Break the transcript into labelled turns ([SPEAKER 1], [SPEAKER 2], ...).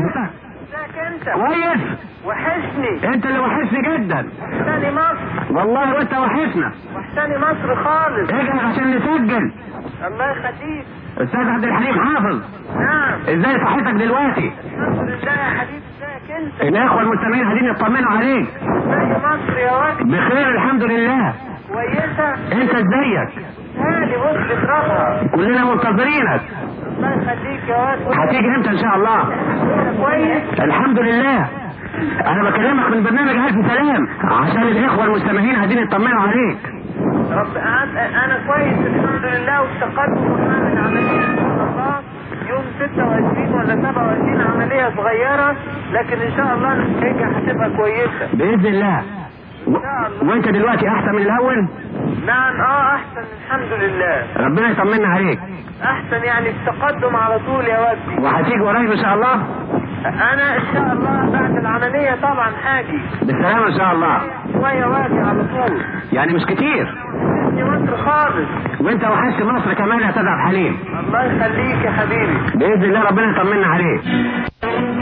[SPEAKER 1] وحشتك
[SPEAKER 2] ازيك انت
[SPEAKER 1] كويس
[SPEAKER 2] وحشني
[SPEAKER 1] انت اللي وحشني جدا
[SPEAKER 2] وحشاني مصر
[SPEAKER 1] والله وانت وحشنا
[SPEAKER 2] وحشاني مصر خالص
[SPEAKER 1] اجهز عشان نسجل
[SPEAKER 2] الله يخليك
[SPEAKER 1] استاذ عبد الحليم حافظ
[SPEAKER 2] نعم
[SPEAKER 1] ازاي صحتك دلوقتي
[SPEAKER 2] الحمد لله يا حبيبي ازيك انت
[SPEAKER 1] الاخوه المستمعين عايزين يطمنوا عليك
[SPEAKER 2] ازي مصر يا واد
[SPEAKER 1] بخير الحمد لله
[SPEAKER 2] كويسه
[SPEAKER 1] انت ازيك
[SPEAKER 2] هادي بص اضربها
[SPEAKER 1] كلنا منتظرينك
[SPEAKER 2] الله يخليك يا واد
[SPEAKER 1] هتيجي امتى ان شاء الله
[SPEAKER 2] كويس
[SPEAKER 1] الحمد لله انا بكلمك من برنامج الف سلام عشان الاخوه المستمعين عايزين يطمنوا عليك
[SPEAKER 2] رب أنا- انا كويس الحمد لله وافتقدت وهعمل عمليه ان شاء الله يوم 26 ولا 27 عمليه صغيره لكن ان شاء الله النتيجه هتبقى كويسه
[SPEAKER 1] باذن الله و... وانت دلوقتي احسن من الاول
[SPEAKER 2] نعم اه احسن الحمد لله
[SPEAKER 1] ربنا يطمنا عليك
[SPEAKER 2] احسن يعني التقدم على طول يا ودي
[SPEAKER 1] وهتيجي قريب ان شاء الله
[SPEAKER 2] انا ان شاء الله بعد العمليه طبعا هاجي
[SPEAKER 1] بالسلامه ان شاء الله
[SPEAKER 2] شويه واجي على طول
[SPEAKER 1] يعني مش كتير
[SPEAKER 2] في مصر خالص
[SPEAKER 1] وانت وحشت مصر كمان يا استاذ عبد الحليم
[SPEAKER 2] الله يخليك يا حبيبي
[SPEAKER 1] باذن الله ربنا يطمنا عليك